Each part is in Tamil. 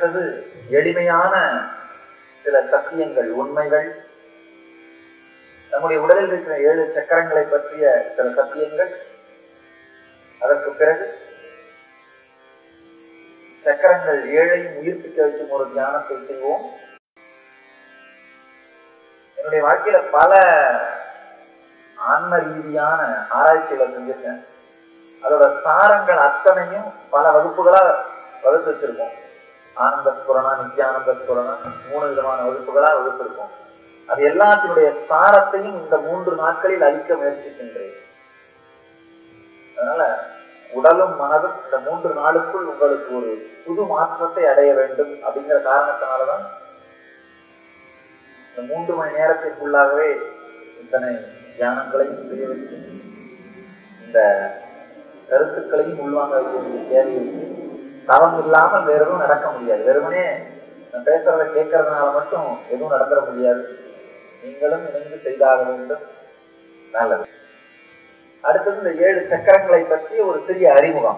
அடுத்தது எளிமையான சில சத்தியங்கள் உண்மைகள் நம்முடைய உடலில் இருக்கிற ஏழு சக்கரங்களை பற்றிய சில சத்தியங்கள் அதற்கு பிறகு சக்கரங்கள் ஏழையும் உயிர்ப்பிக்க வைக்கும் ஒரு தியானத்தை செய்வோம் என்னுடைய வாழ்க்கையில பல ஆன்ம ரீதியான ஆராய்ச்சிகளை செஞ்சிருக்கேன் அதோட சாரங்கள் அத்தனையும் பல வகுப்புகளா வகுத்து வச்சிருக்கோம் ஆனந்த ஸ்புரணா நித்யானந்த ஸ்புரணா மூணு விதமான வகுப்புகளா வகுத்திருக்கோம் அது எல்லாத்தினுடைய சாரத்தையும் இந்த மூன்று நாட்களில் அளிக்க முயற்சிக்கின்றேன் அதனால உடலும் மனதும் இந்த மூன்று நாளுக்குள் உங்களுக்கு ஒரு புது மாற்றத்தை அடைய வேண்டும் அப்படிங்கிற காரணத்தினாலதான் இந்த மூன்று மணி நேரத்திற்குள்ளாகவே இத்தனை தியானங்களையும் செய்ய வச்சு இந்த கருத்துக்களையும் உள்வாங்க வைக்க வேண்டிய தேவை இருக்கு தவம் இல்லாமல் வேற எதுவும் நடக்க முடியாது வெறுமனே நான் பேசுறத கேட்கறதுனால மட்டும் எதுவும் நடந்துட முடியாது நீங்களும் இணைந்து செய்தாக வேண்டும் நல்லது அடுத்தது இந்த ஏழு சக்கரங்களை பற்றி ஒரு சிறிய அறிமுகம்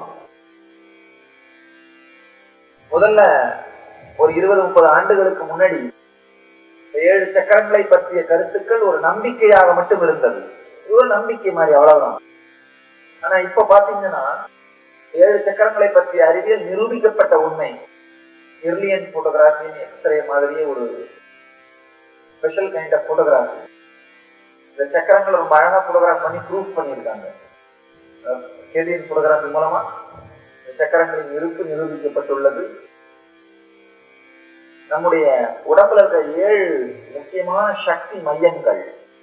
முதல்ல ஒரு இருபது முப்பது ஆண்டுகளுக்கு முன்னாடி இந்த ஏழு சக்கரங்களை பற்றிய கருத்துக்கள் ஒரு நம்பிக்கையாக மட்டும் இருந்தது இது ஒரு நம்பிக்கை மாதிரி அவ்வளவுதான் ஆனா இப்ப பாத்தீங்கன்னா ஏழு சக்கரங்களை பற்றிய அறிவியல் நிரூபிக்கப்பட்ட உண்மை இர்லியன் போட்டோகிராஃபின்னு எக்ஸ்ரே மாதிரியே ஒரு ஸ்பெஷல் கைண்ட் ஆஃப் போட்டோகிராஃபி இந்த சக்கரங்களை ரொம்ப அழகா போட்டோகிராஃப் பண்ணி ப்ரூஃப் பண்ணியிருக்காங்க கேலியன் போட்டோகிராஃபி மூலமா இந்த சக்கரங்களின் இருப்பு நிரூபிக்கப்பட்டுள்ளது நம்முடைய உடம்புல இருக்கிற ஏழு முக்கியமான சக்தி மையங்கள்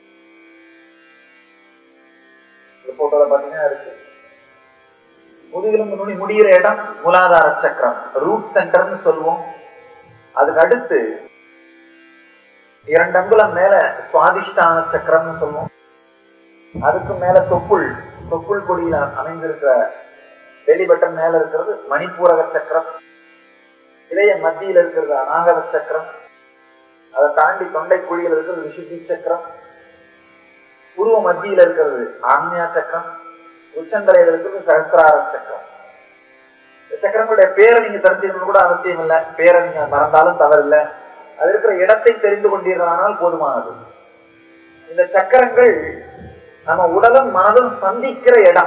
இந்த போட்டோல பாத்தீங்கன்னா இருக்கு முதுகெலும்பு நுனி முடிகிற இடம் மூலாதார சக்கரம் ரூட் சென்டர்னு சொல்லுவோம் அதுக்கு அடுத்து இரண்டு அங்குலம் மேல சுவாதிஷ்டான சக்கரம்னு சொல்லுவோம் அதுக்கு மேல தொப்புள் தொப்புள் கொடியில அமைந்திருக்கிற வெளிபட்டன் மேல இருக்கிறது மணிப்பூரக சக்கரம் இதய மத்தியில் இருக்கிறது அநாகத சக்கரம் அதை தாண்டி தொண்டை குழியில் இருக்கிறது விஷுத்தி சக்கரம் உருவ மத்தியில் இருக்கிறது ஆக்ஞா சக்கரம் உச்சந்தலையில் இருக்கிறது சகசிரார சக்கரம் இந்த சக்கரங்களுடைய பேரை நீங்க தெரிஞ்சுக்கணும் கூட அவசியம் இல்லை பேரை நீங்க மறந்தாலும் தவறில்லை அது இருக்கிற இடத்தை தெரிந்து கொண்டீர்களானால் போதுமானது இந்த சக்கரங்கள் நம்ம உடலும் மனதும் சந்திக்கிற இடம்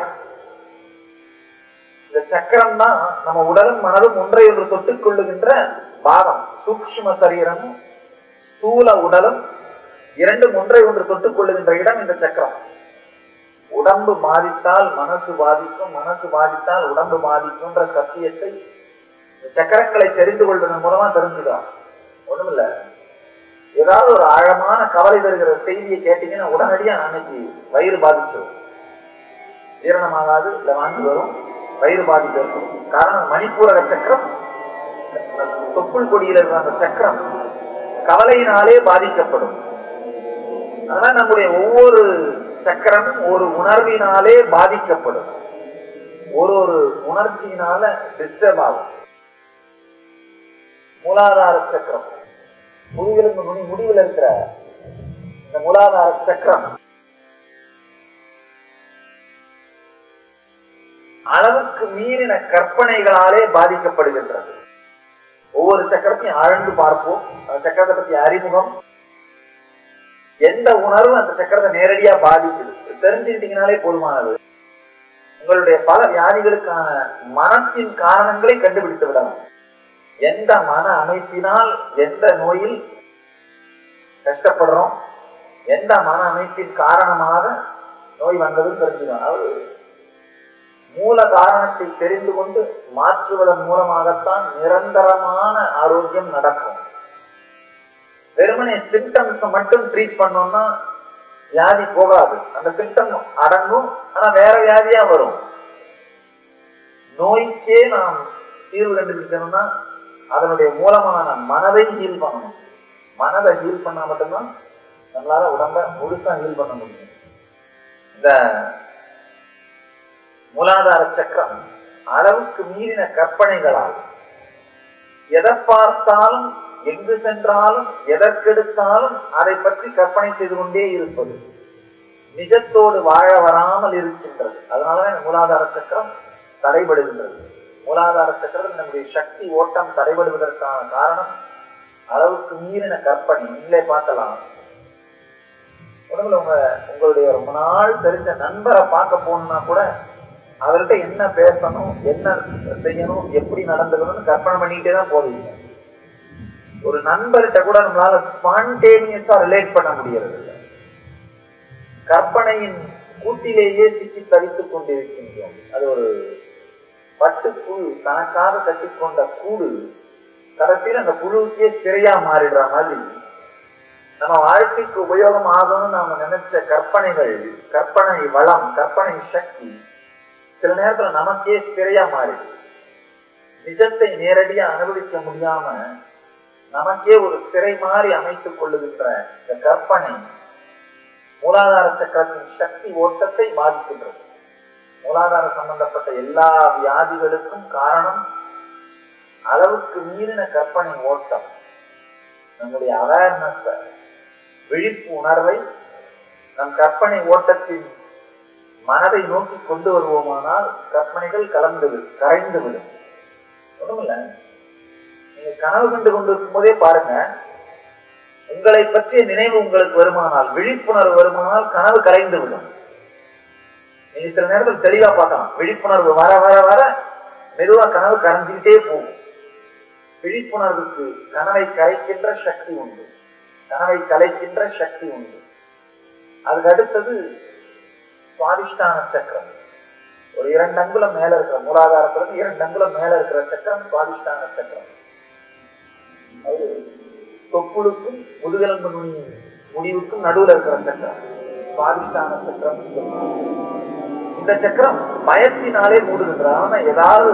இந்த சக்கரம் தான் நம்ம உடலும் மனதும் ஒன்றை ஒன்று தொட்டுக் கொள்ளுகின்ற பாகம் சூக்ஷ்ம சரீரமும் ஸ்தூல உடலும் இரண்டும் ஒன்றை ஒன்று தொட்டுக் கொள்ளுகின்ற இடம் இந்த சக்கரம் உடம்பு பாதித்தால் மனசு பாதிக்கும் மனசு பாதித்தால் உடம்பு பாதிக்கும்ன்ற சத்தியத்தை இந்த சக்கரங்களை தெரிந்து கொள்வதன் மூலமா தெரிஞ்சுக்கலாம் ஒண்ணுமில்ல ஏதாவது ஒரு ஆழமான கவலை தருகிற செய்தியை கேட்டீங்கன்னா உடனடியா அன்னைக்கு வயிறு பாதிச்சிடும் ஜீரணமாகாது இல்ல வாங்கி வரும் வயிறு பாதிப்பு இருக்கும் காரணம் மணிப்பூரக சக்கரம் தொப்புள் கொடியில் இருக்கிற அந்த சக்கரம் கவலையினாலே பாதிக்கப்படும் அதனால நம்முடைய ஒவ்வொரு சக்கரமும் ஒரு உணர்வினாலே பாதிக்கப்படும் ஒரு ஒரு உணர்ச்சியினால டிஸ்டர்ப் ஆகும் மூலாதார சக்கரம் முதுகெலும்பு நுனி முடிவில் இருக்கிற இந்த மூலாதார சக்கரம் அளவுக்கு மீறின கற்பனைகளாலே பாதிக்கப்படுகின்றது ஒவ்வொரு சக்கரத்தையும் ஆழ்ந்து பார்ப்போம் அந்த சக்கரத்தை பத்தி அறிமுகம் எந்த உணர்வு அந்த சக்கரத்தை நேரடியா பாதிக்குது தெரிஞ்சுக்கிட்டீங்கனாலே போதுமானது உங்களுடைய பல வியாதிகளுக்கான மனத்தின் காரணங்களை கண்டுபிடித்து விடலாம் எந்த மன அமைப்பினால் எந்த நோயில் கஷ்டப்படுறோம் எந்த மன அமைப்பின் காரணமாக நோய் வந்ததுன்னு தெரிஞ்சுக்கணும் அதாவது மூல காரணத்தை தெரிந்து கொண்டு மாற்றுவதன் மூலமாகத்தான் நிரந்தரமான ஆரோக்கியம் நடக்கும் வெறுமனே சிம்டம்ஸ் மட்டும் ட்ரீட் பண்ணோம்னா வியாதி போகாது அந்த சிம்டம் அடங்கும் ஆனா வேற வியாதியா வரும் நோய்க்கே நாம் தீர்வு கண்டுபிடிக்கணும்னா அதனுடைய மூலமான மனதை ஹீல் பண்ணணும் மனதை ஹீல் பண்ணா மட்டும்தான் நம்மளால உடம்ப முழுசா ஹீல் பண்ண முடியும் இந்த மூலாதார சக்கரம் அளவுக்கு மீறின கற்பனைகளால் எதை பார்த்தாலும் எங்கு சென்றாலும் எதற்கெடுத்தாலும் அதை பற்றி கற்பனை செய்து கொண்டே இருப்பது நிஜத்தோடு வாழ வராமல் இருக்கின்றது அதனாலதான் இந்த மூலாதார சக்கரம் தடைபடுகின்றது மூலாதார சக்கரத்தில் நம்முடைய சக்தி ஓட்டம் தடைபடுவதற்கான காரணம் அளவுக்கு மீறின கற்பனை நீங்களே பார்க்கலாம் உடம்புல உங்க உங்களுடைய ரொம்ப நாள் தெரிஞ்ச நண்பரை பார்க்க போகணும்னா கூட அவர்கிட்ட என்ன பேசணும் என்ன செய்யணும் எப்படி நடந்துக்கணும்னு கற்பனை பண்ணிக்கிட்டே தான் போவீங்க ஒரு நண்பர்கிட்ட கூட நம்மளால ஸ்பான்டேனியஸா ரிலேட் பண்ண முடியறது இல்லை கற்பனையின் கூட்டிலேயே சிக்கி தவித்துக் கொண்டிருக்கின்றோம் அது ஒரு பட்டுப்புழு தனக்காக கட்டிக்கொண்ட கூடு கடைசியில் அந்த புழுவுக்கே சிறையா மாறிடுற மாதிரி நம்ம வாழ்க்கைக்கு உபயோகம் ஆகணும்னு நாம நினைச்ச கற்பனைகள் கற்பனை வளம் கற்பனை சக்தி சில நேரத்துல நமக்கே சிறையா மாறிடுது நிஜத்தை நேரடியா அனுபவிக்க முடியாம நமக்கே ஒரு சிறை மாறி அமைத்துக் கொள்ளுகின்ற இந்த கற்பனை மூலாதார சக்கரத்தின் சக்தி ஓட்டத்தை பாதிக்கின்றது மூலாதார சம்பந்தப்பட்ட எல்லா வியாதிகளுக்கும் காரணம் அளவுக்கு மீறின கற்பனை ஓட்டம் நம்முடைய அவேர்னஸ் விழிப்பு உணர்வை நம் கற்பனை ஓட்டத்தின் மனதை நோக்கி கொண்டு வருவோமானால் கற்பனைகள் கலந்து கரைந்து விடும் ஒண்ணுமில்ல நீங்க கனவு கண்டு கொண்டிருக்கும் போதே பாருங்க உங்களை பற்றிய நினைவு உங்களுக்கு வருமானால் விழிப்புணர்வு வருமானால் கனவு கலைந்து விடும் நீங்க சில நேரத்தில் தெளிவா பார்க்கலாம் விழிப்புணர்வு வர வர வர மெதுவா கனவு கரைஞ்சுக்கிட்டே போகும் விழிப்புணர்வுக்கு கனவை கரைக்கின்ற சக்தி உண்டு கனவை கலைக்கின்ற சக்தி உண்டு அதுக்கு அடுத்தது சுவாதிஷ்டான சக்கரம் ஒரு இரண்டு அங்குலம் மேல இருக்கிற மூலாதாரத்துல இருந்து இரண்டு அங்குலம் மேல இருக்கிற சக்கரம் சுவாதிஷ்டான சக்கரம் அது தொப்புளுக்கும் முதுகெலும்பு நுனி முடிவுக்கும் நடுவுல இருக்கிற சக்கரம் சுவாதிஷ்டான சக்கரம் இந்த சக்கரம் பயத்தினாலே மூடுகின்ற ஆனா ஏதாவது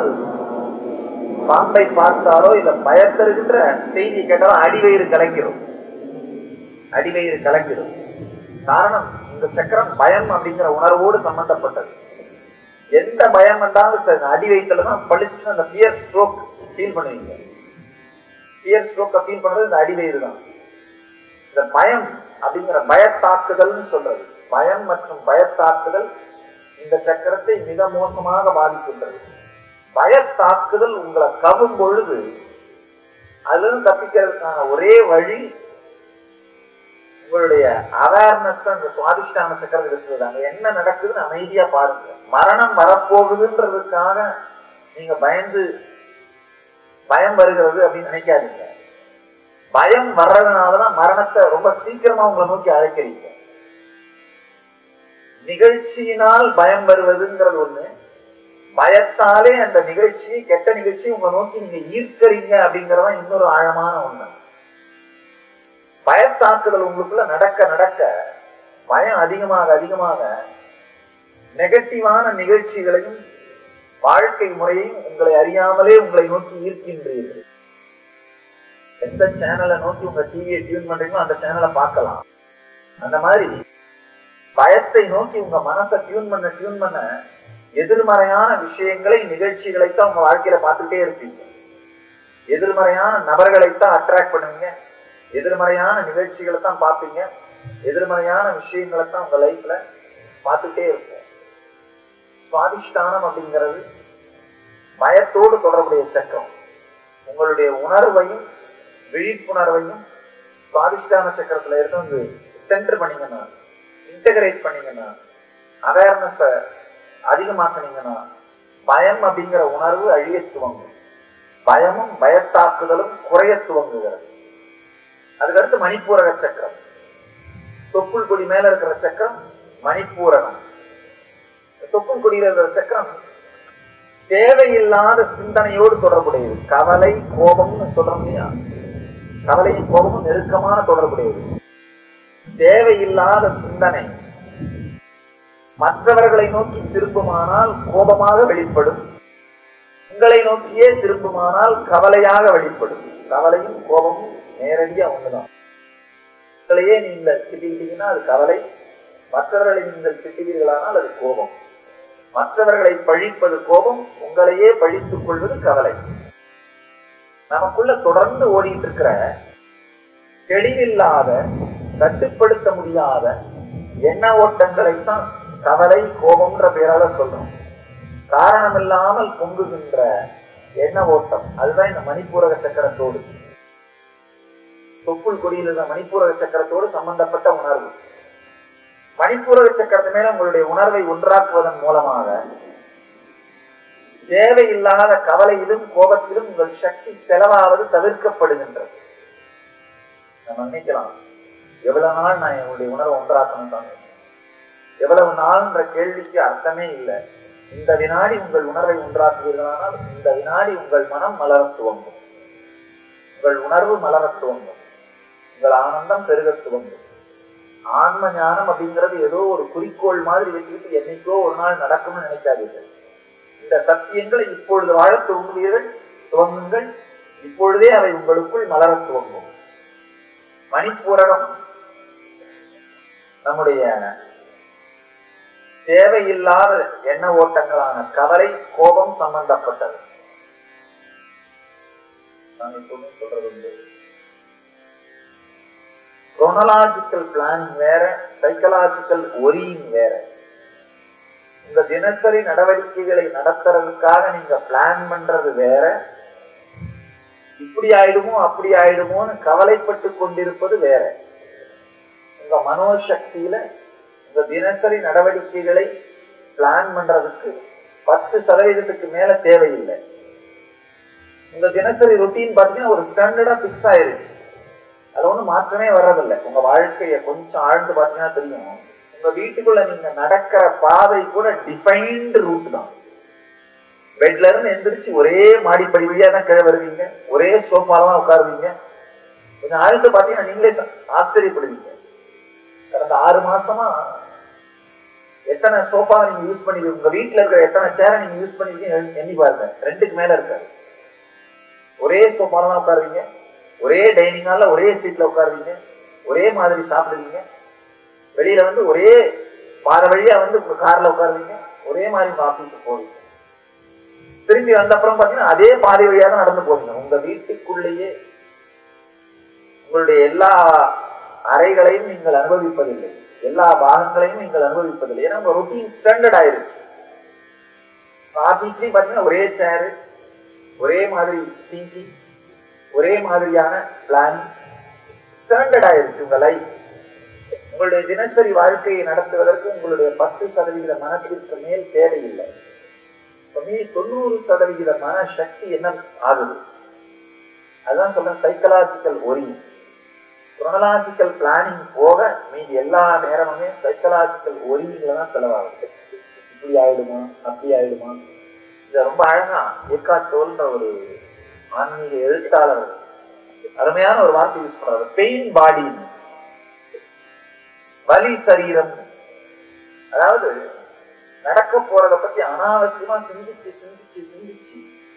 பாம்பை பார்த்தாலோ இல்ல பயத்தருகின்ற செய்தி கேட்டாலும் அடிவயிறு கலங்கிரும் அடிவயிறு கலங்கிரும் காரணம் இந்த சக்கரம் பயம் அப்படிங்கிற உணர்வோடு சம்பந்தப்பட்டது எந்த பயம் வந்தாலும் சரி அடி வயிற்றுல தான் பளிச்சு அந்த பியர் ஸ்ட்ரோக் ஃபீல் பண்ணுவீங்க பியர் ஸ்ட்ரோக்கை ஃபீல் பண்றது இந்த அடிவயிறு தான் இந்த பயம் அப்படிங்கிற பயத்தாக்குதல்னு சொல்றது பயம் மற்றும் பயத்தாக்குதல் இந்த சக்கரத்தை மிக மோசமாக பாதிக்கின்றது பயத்தாக்குதல் உங்களை கவும் பொழுது அதுல இருந்து தப்பிக்கிறதுக்கான ஒரே வழி உங்களுடைய அவேர்னஸ் அந்த சுவாதிஷ்டான சக்கரம் இருக்குது அங்க என்ன நடக்குதுன்னு அமைதியா பாருங்க மரணம் வரப்போகுதுன்றதுக்காக நீங்க பயந்து பயம் வருகிறது அப்படின்னு நினைக்காதீங்க பயம் வர்றதுனாலதான் மரணத்தை ரொம்ப சீக்கிரமா உங்களை நோக்கி அழைக்கிறீங்க நிகழ்ச்சியினால் பயம் வருவதுங்கிறது ஒண்ணு பயத்தாலே அந்த நிகழ்ச்சி கெட்ட நிகழ்ச்சி உங்க நோக்கி நீங்க ஈர்க்கிறீங்க அப்படிங்கறதான் இன்னொரு ஆழமான ஒண்ணு பயத்தாக்குதல் உங்களுக்குள்ள நடக்க நடக்க பயம் அதிகமாக அதிகமாக நெகட்டிவான நிகழ்ச்சிகளையும் வாழ்க்கை முறையையும் உங்களை அறியாமலே உங்களை நோக்கி ஈர்க்கின்றீர்கள் எந்த சேனலை நோக்கி உங்க டிவியை டியூன் பண்றீங்களோ அந்த சேனலை பார்க்கலாம் அந்த மாதிரி பயத்தை நோக்கி உங்க மனசை டியூன் பண்ண டியூன் பண்ண எதிர்மறையான விஷயங்களை நிகழ்ச்சிகளைத்தான் உங்க வாழ்க்கையில பார்த்துட்டே இருப்பீங்க எதிர்மறையான நபர்களைத்தான் அட்ராக்ட் பண்ணுவீங்க எதிர்மறையான நிகழ்ச்சிகளை தான் பார்ப்பீங்க எதிர்மறையான விஷயங்களை தான் உங்க லைஃப்ல பார்த்துட்டே இருப்போம் சுவாதிஷ்டானம் அப்படிங்கிறது பயத்தோடு தொடர்புடைய சக்கரம் உங்களுடைய உணர்வையும் விழிப்புணர்வையும் சுவாதிஷ்டான சக்கரத்துல இருந்து வந்து சென்டர் பண்ணீங்கன்னா இன்டகிரேட் பண்ணீங்கன்னா அவேர்னஸ அதிகமாக்குனீங்கன்னா பயம் அப்படிங்கிற உணர்வு அழிய துவங்கும் பயமும் பயத்தாக்குதலும் குறைய துவங்குகிறது அதுக்கடுத்து மணிப்பூரக சக்கரம் தொப்புள் கொடி மேல இருக்கிற சக்கரம் மணிப்பூரகம் தொப்புள் கொடியில இருக்கிற சக்கரம் தேவையில்லாத சிந்தனையோடு தொடர்புடையது கவலை கோபம்னு சொல்றோம் இல்லையா கவலையும் கோபமும் நெருக்கமான தொடர்புடையது தேவையில்லாத சிந்தனை மற்றவர்களை நோக்கி திரும்புமானால் கோபமாக வெளிப்படும் உங்களை நோக்கியே திரும்புமானால் கவலையாக வெளிப்படும் கவலையும் கோபமும் நேரடியா ஒண்ணுதான் உங்களையே நீங்கள் திட்டிக்கிட்டீங்கன்னா அது கவலை மற்றவர்களை நீங்கள் திட்டுவீர்களானால் அது கோபம் மற்றவர்களை பழிப்பது கோபம் உங்களையே பழித்துக் கொள்வது கவலை நமக்குள்ள தொடர்ந்து ஓடிட்டு இருக்கிற தெளிவில்லாத கட்டுப்படுத்த முடியாத எண்ண ஓட்டங்களைத்தான் கவலை கோபம்ன்ற பேரால சொல்றோம் காரணமில்லாமல் பொங்குகின்ற எண்ண ஓட்டம் அதுதான் இந்த மணிப்பூரக சக்கரத்தோடு தொப்புள் கொடியில் இருந்த மணிப்பூரக சக்கரத்தோடு சம்பந்தப்பட்ட உணர்வு மணிப்பூரக சக்கரத்து மேல உங்களுடைய உணர்வை ஒன்றாக்குவதன் மூலமாக தேவையில்லாத கவலையிலும் கோபத்திலும் உங்கள் சக்தி செலவாவது தவிர்க்கப்படுகின்றது நம்ம நினைக்கலாம் எவ்வளவு நாள் நான் என்னுடைய உணர்வை ஒன்றாக்கணும் தாங்க எவ்வளவு நாள்ன்ற கேள்விக்கு அர்த்தமே இல்லை இந்த வினாடி உங்கள் உணர்வை ஒன்றாக்குவீர்களானால் இந்த வினாடி உங்கள் மனம் மலரத் துவங்கும் உங்கள் உணர்வு மலரத் துவங்கும் உங்கள் ஆனந்தம் பெருகத் துவங்கும் ஆன்ம ஞானம் அப்படிங்கிறது ஏதோ ஒரு குறிக்கோள் மாதிரி வச்சுக்கிட்டு என்னைக்கோ ஒரு நாள் நடக்கும்னு நினைக்காதீர்கள் இந்த சத்தியங்களை இப்பொழுது வாழத் துவங்குவீர்கள் துவங்குங்கள் இப்பொழுதே அவை உங்களுக்குள் மலரத் துவங்கும் மணிப்பூரகம் நம்முடைய தேவையில்லாத எண்ண ஓட்டங்களான கவலை கோபம் சம்பந்தப்பட்டது நான் எப்பவுமே சொல்றது உண்டு குரோனலாஜிக்கல் பிளானிங் வேற சைக்கலாஜிக்கல் ஒரியிங் வேற உங்க தினசரி நடவடிக்கைகளை நடத்துறதுக்காக நீங்க பிளான் பண்றது வேற இப்படி ஆயிடுமோ அப்படி ஆயிடுமோன்னு கவலைப்பட்டு கொண்டிருப்பது வேற உங்க மனோசக்தியில உங்க தினசரி நடவடிக்கைகளை பிளான் பண்றதுக்கு பத்து சதவீதத்துக்கு மேல தேவையில்லை உங்க தினசரி ரொட்டீன் பாத்தீங்கன்னா ஒரு ஸ்டாண்டர்டா பிக்ஸ் ஆயிருச்சு அது ஒண்ணும் மாற்றமே வர்றதில்லை உங்க வாழ்க்கைய கொஞ்சம் ஆழ்ந்து பாத்தீங்கன்னா தெரியும் உங்க வீட்டுக்குள்ள நீங்க நடக்கிற பாதை கூட டிஃபைன்டு ரூட் தான் பெட்ல இருந்து எந்திரிச்சு ஒரே மாடிப்படி வழியா தான் கீழே வருவீங்க ஒரே சோஃபால தான் உட்காருவீங்க கொஞ்சம் ஆழ்ந்து பாத்தீங்கன்னா நீங்களே ஆச்சரியப்படுவீங்க கடந்த ஆறு மாசமா எத்தனை சோஃபா நீங்க யூஸ் பண்ணி உங்க வீட்டுல இருக்கிற எத்தனை சேரை நீங்க யூஸ் பண்ணிருக்கீங்க எண்ணி பாருங்க ரெண்டுக்கு மேல இருக்காது ஒரே சோஃபால தான் உட்காருவீங்க ஒரே டைனிங் ஹால்ல ஒரே சீட்ல உட்காருவீங்க ஒரே மாதிரி சாப்பிடுவீங்க வெளியில வந்து ஒரே பாத வழியா வந்து உங்க கார்ல உட்காருவீங்க ஒரே மாதிரி உங்க ஆபீஸுக்கு போவீங்க திரும்பி வந்த அப்புறம் பாத்தீங்கன்னா அதே பாதை வழியா தான் நடந்து போவீங்க உங்க வீட்டுக்குள்ளேயே உங்களுடைய எல்லா அறைகளையும் நீங்கள் அனுபவிப்பதில்லை எல்லா பாகங்களையும் நீங்கள் அனுபவிப்பதில்லை ஏன்னா உங்க ரொட்டீன் ஸ்டாண்டர்ட் ஆயிருச்சு ஆபீஸ்லயும் பாத்தீங்கன்னா ஒரே சேரு ஒரே மாதிரி திங்கிங் ஒரே மாதிரியான பிளான் ஸ்டாண்டர்ட் ஆயிருச்சு உங்க லைஃப் உங்களுடைய தினசரி வாழ்க்கையை நடத்துவதற்கு உங்களுடைய பத்து சதவிகித மனத்திற்கு மேல் தேவையில்லை மீதி தொண்ணூறு சதவிகித மன சக்தி என்ன ஆகுது அதுதான் சொல்றேன் சைக்கலாஜிக்கல் ஒரி குரோனலாஜிக்கல் பிளானிங் போக மீதி எல்லா நேரமுமே சைக்கலாஜிக்கல் ஒரியில தான் செலவாகுது இப்படி ஆயிடுமா அப்படி ஆயிடுமா இத ரொம்ப அழகா ஏக்காட்டோல்ன்ற ஒரு ஆன்மீக எழுத்தாளர் அருமையான ஒரு வார்த்தை யூஸ் பண்றாரு பெயின் பாடி வலி சரீரம் அதாவது நடக்க போறத பத்தி அனாவசியமா சிந்திச்சு சிந்திச்சு சிந்திச்சு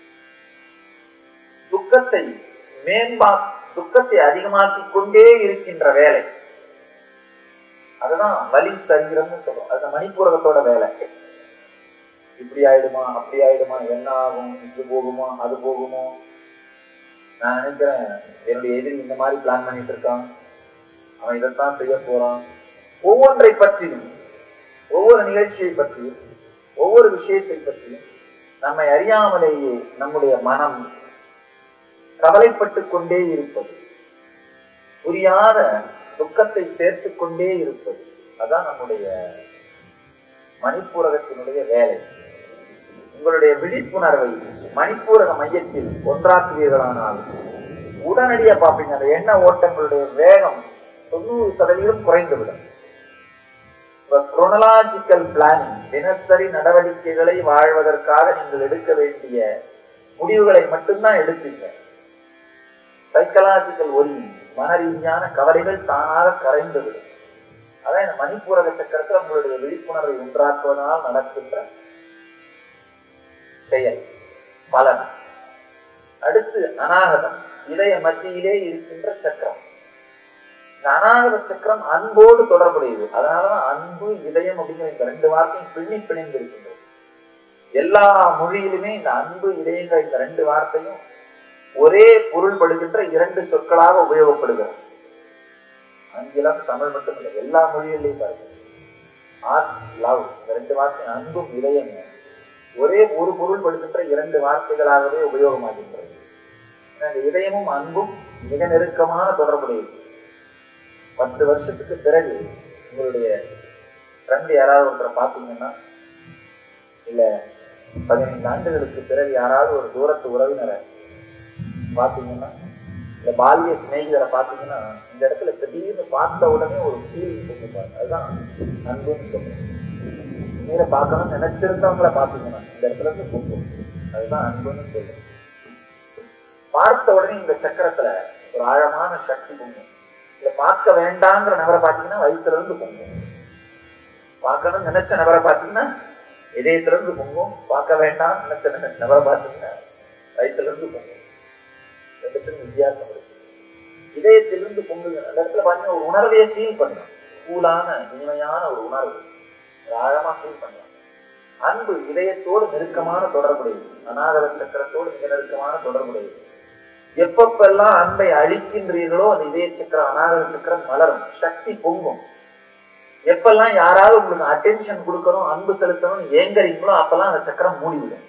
துக்கத்தை மேம்பா துக்கத்தை அதிகமாக்கி கொண்டே இருக்கின்ற வேலை அதுதான் வலி சரீரம்னு சொல்றோம் அது மணிப்பூரகத்தோட வேலை இப்படி ஆயிடுமா அப்படி ஆயிடுமா என்ன ஆகும் இது போகுமா அது போகுமோ நான் நினைக்கிறேன் என்னுடைய எதிரி இந்த மாதிரி பிளான் பண்ணிட்டு இருக்கான் அவன் இதைத்தான் செய்ய போறான் ஒவ்வொன்றை பற்றியும் ஒவ்வொரு நிகழ்ச்சியை பற்றியும் ஒவ்வொரு விஷயத்தை பற்றியும் நம்மை அறியாமலேயே நம்முடைய மனம் கவலைப்பட்டு கொண்டே இருப்பது புரியாத துக்கத்தை சேர்த்து கொண்டே இருப்பது அதான் நம்முடைய மணிப்பூரகத்தினுடைய வேலை உங்களுடைய விழிப்புணர்வை மணிப்பூரக மையத்தில் ஒன்றாக்குவீர்களானால் உடனடியா பார்ப்பீங்க அந்த எண்ண ஓட்டங்களுடைய வேகம் தொண்ணூறு சதவீதம் குறைந்துவிடும் குரோனலாஜிக்கல் பிளானிங் தினசரி நடவடிக்கைகளை வாழ்வதற்காக நீங்கள் எடுக்க வேண்டிய முடிவுகளை மட்டும்தான் எடுப்பீங்க சைக்கலாஜிக்கல் ஒலி மன ரீதியான கவலைகள் தானாக கரைந்துவிடும் அதான் இந்த மணிப்பூரக சக்கரத்தில் உங்களுடைய விழிப்புணர்வை உண்டாக்குவதனால் நடக்கின்ற செயல் பலன் அடுத்து அநாகதம் இதய மத்தியிலே இருக்கின்ற சக்கரம் இந்த அநாகத சக்கரம் அன்போடு தொடர்புடையது அதனாலதான் அன்பு இதயம் அப்படிங்கிற இந்த ரெண்டு வார்த்தையும் பின்னி பிணைந்து இருக்கின்றது எல்லா மொழியிலுமே இந்த அன்பு இதயங்கிற இந்த ரெண்டு வார்த்தையும் ஒரே பொருள்படுகின்ற இரண்டு சொற்களாக உபயோகப்படுகிறது ஆங்கிலம் தமிழ் மட்டும் இல்லை எல்லா மொழிகளிலையும் பாருங்க ஆர்ட் லவ் இந்த ரெண்டு வார்த்தையும் அன்பும் இதயம் ஒரே ஒரு பொருள் படுகின்ற இரண்டு வார்த்தைகளாகவே உபயோகமாகின்றது ஏன்னா இந்த இதயமும் அன்பும் மிக நெருக்கமான தொடர்புடையது பத்து வருஷத்துக்கு பிறகு உங்களுடைய ஃப்ரெண்ட் யாராவது ஒருத்தரை பார்த்தீங்கன்னா இல்ல பதினைந்து ஆண்டுகளுக்கு பிறகு யாராவது ஒரு தூரத்து உறவினரை பார்த்தீங்கன்னா இந்த பால்ய சிநேகிதரை பார்த்தீங்கன்னா இந்த இடத்துல திடீர்னு பார்த்த உடனே ஒரு ஃபீலிங் கொடுப்பாங்க அதுதான் அன்புன்னு சொல்றேன் நீரை பார்க்கணும் நினைச்சிருந்தவங்கள பார்த்தீங்கன்னா இந்த இடத்துல இருந்து பொங்கும் அதுதான் அன்புன்னு சொல்றேன் பார்த்த உடனே இந்த சக்கரத்துல ஒரு ஆழமான சக்தி பொங்கும் இதை பார்க்க வேண்டாங்கிற நபரை பார்த்தீங்கன்னா வயிற்றுல இருந்து பொங்கும் பார்க்கணும் நினைச்ச நபரை பார்த்தீங்கன்னா இதயத்துல இருந்து பொங்கும் பார்க்க வேண்டாம் நினைச்ச நப- நபரை பார்த்தீங்கன்னா வயிற்றுல இருந்து பொங்கும் ரெண்டுத்துக்கும் வித்தியாசம் இருக்கு இதயத்திலிருந்து பொங்குது அந்த இடத்துல பார்த்தீங்கன்னா ஒரு உணர்வையே ஃபீல் பண்ணலாம் கூலான இனிமையான ஒரு உணர்வு ஒரு ஆழமா ஃபீல் பண்ணலாம் அன்பு இதயத்தோடு நெருக்கமான தொடர்புடையது அநாகர சக்கரத்தோடு மிக நெருக்கமான தொடர்புடையது எப்பப்பெல்லாம் அன்பை அழிக்கின்றீர்களோ அந்த இதய சக்கரம் அநாகர சக்கரம் மலரும் சக்தி பொங்கும் எப்பெல்லாம் யாராவது உங்களுக்கு அட்டென்ஷன் கொடுக்கணும் அன்பு செலுத்தணும் ஏங்கறீங்களோ அப்பெல்லாம் அந்த சக்கரம் மூடிவிடும்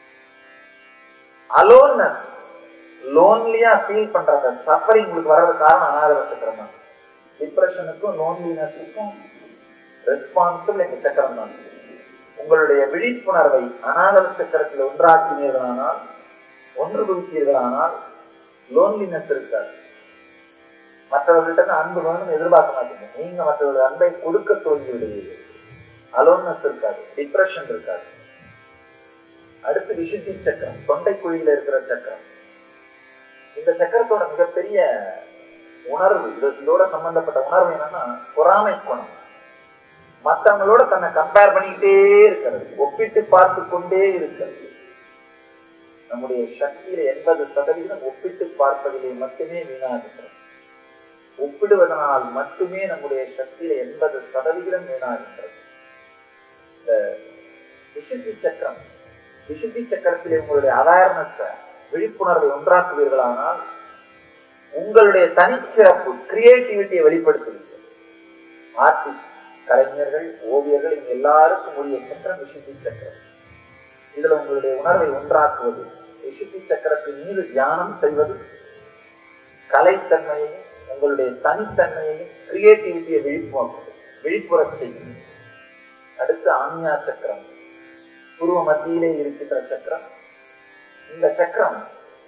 அலோன்னஸ் லோன்லியா ஃபீல் பண்ற அந்த சஃபரிங் உங்களுக்கு வர்றது காரணம் அநாகர சக்கரம் தான் டிப்ரெஷனுக்கும் லோன்லினஸுக்கும் ரெஸ்பான்சிபிள் இந்த சக்கரம் தான் உங்களுடைய விழிப்புணர்வை அநாகர சக்கரத்தில் ஒன்றாக்கினீர்களானால் ஒன்று குவித்தீர்களானால் லோன்லினஸ் இருக்காது மற்றவர்கள்ட்ட இருந்து அன்பு வேணும்னு எதிர்பார்க்க மாட்டீங்க நீங்க மற்றவர்கள் அன்பை கொடுக்க தோல்வி விடுவீர்கள் அலோன்னஸ் இருக்காது டிப்ரெஷன் இருக்காது அடுத்து விசுத்தி சக்கரம் தொண்டை குழியில இருக்கிற சக்கரம் இந்த சக்கரத்தோட மிகப்பெரிய உணர்வு இது- இதோட சம்பந்தப்பட்ட உணர்வு என்னன்னா பொறாமை குணம் மற்றவங்களோட தன்னை கம்பேர் பண்ணிக்கிட்டே இருக்கிறது ஒப்பிட்டு பார்த்து கொண்டே இருக்கிறது நம்முடைய சக்தியில எண்பது சதவீதம் ஒப்பிட்டு பார்ப்பதிலே மட்டுமே வீணாகிறது ஒப்பிடுவதனால் மட்டுமே நம்முடைய சக்தியில எண்பது சதவிகிதம் வீணாகின்றது இந்த விசுத்தி சக்கரம் விசுத்தி சக்கரத்திலே உங்களுடைய அவேர்னஸ் விழிப்புணர்வை ஒன்றாக்குவீர்களானால் உங்களுடைய தனிச்சிறப்பு கிரியேட்டிவிட்டியை வெளிப்படுத்துவீர்கள் ஆர்டிஸ்ட் கலைஞர்கள் ஓவியர்கள் இவங்க எல்லாருக்கும் உரிய சக்கரம் விசுத்தி சக்கரம் இதுல உங்களுடைய உணர்வை ஒன்றாக்குவது விசுத்தி சக்கரத்தின் மீது தியானம் செய்வது கலைத்தன்மையையும் உங்களுடைய தனித்தன்மையையும் கிரியேட்டிவிட்டியை விழிப்புணர்வு விழிப்புறச் செய்யும் அடுத்து ஆஞ்ஞா சக்கரம் பூர்வ மத்தியிலே இருக்கின்ற சக்கரம் இந்த சக்கரம்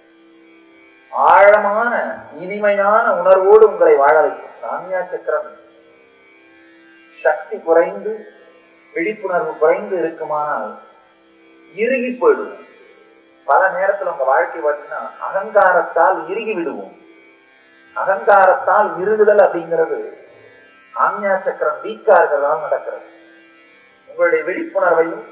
ஆழமான இனிமையான உணர்வோடு உங்களை வாழ வைக்கும் ஆஞ்ஞா சக்கரம் சக்தி குறைந்து விழிப்புணர்வு குறைந்து இருக்குமானால் இறுகி போயிடுவோம் பல நேரத்துல உங்க வாழ்க்கை பார்த்தீங்கன்னா அகங்காரத்தால் இறுகி விடுவோம் அகங்காரத்தால் இறுகுதல் அப்படிங்கிறது ஆஞ்ஞா சக்கரம் வீக்கா இருக்கிறதால நடக்கிறது உங்களுடைய விழிப்புணர்வையும்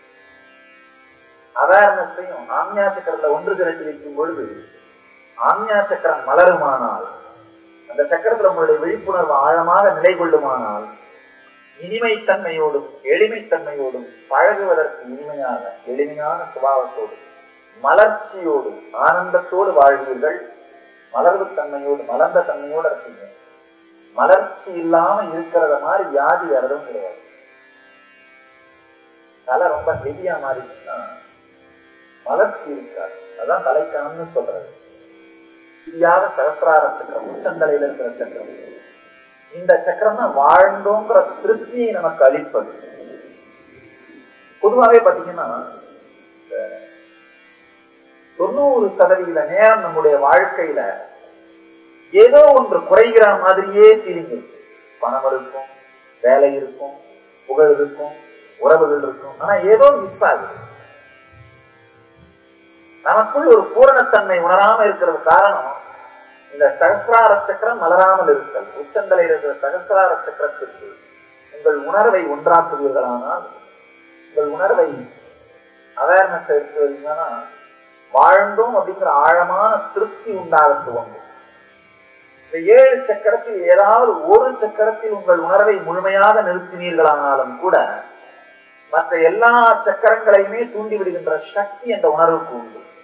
அவேர்னஸையும் ஆஞ்ஞா சக்கரத்துல ஒன்று திரட்டி வைக்கும் பொழுது ஆஞ்ஞா சக்கரம் மலருமானால் அந்த சக்கரத்துல உங்களுடைய விழிப்புணர்வு ஆழமாக நிலை கொள்ளுமானால் இனிமைத்தன்மையோடும் எளிமைத்தன்மையோடும் பழகுவதற்கு இனிமையான எளிமையான சுபாவத்தோடு மலர்ச்சியோடு ஆனந்தத்தோடு வாழ்வீர்கள் மலர்வு தன்மையோடு மலர்ந்த தன்மையோடு இருப்பீங்க மலர்ச்சி இல்லாம இருக்கிறத மாதிரி வியாதி வரதும் கிடையாது தலை ரொம்ப ஹெவியா மாறிடுச்சுன்னா மலர்ச்சி இருக்காது அதான் தலைக்காமன்னு சொல்றது இந்தியாவ சகசிரார சக்கரம் உச்சந்தலையில இருக்கிற சக்கரம் இந்த சக்கரம் தான் வாழ்ந்தோங்கிற திருப்தியை நமக்கு அளிப்பது பொதுவாகவே பாத்தீங்கன்னா இந்த தொண்ணூறு சதவீத நேரம் நம்முடைய வாழ்க்கையில ஏதோ ஒன்று குறைகிற மாதிரியே ஃபீலிங் இருக்கு பணம் இருக்கும் வேலை இருக்கும் புகழ் இருக்கும் உறவுகள் இருக்கும் ஆனா ஏதோ மிஸ் ஆகுது நமக்குள் ஒரு பூரணத்தன்மை உணராம இருக்கிறது காரணம் இந்த சகசிரார சக்கரம் மலராமல் இருத்தல் உச்சந்தலையில் இருக்கிற சகசிரார சக்கரத்திற்கு உங்கள் உணர்வை ஒன்றாக்குவீர்களானால் உங்கள் உணர்வை அவேர்னஸ் இருக்கிறீங்கன்னா வாழ்ந்தோம் அப்படிங்கிற ஆழமான திருப்தி உண்டாக துவங்கும் இந்த ஏழு சக்கரத்தில் ஏதாவது ஒரு சக்கரத்தில் உங்கள் உணர்வை முழுமையாக நிறுத்தினீர்களானாலும் கூட மற்ற எல்லா சக்கரங்களையுமே தூண்டி விடுகின்ற சக்தி அந்த உணர்வுக்கு உண்டு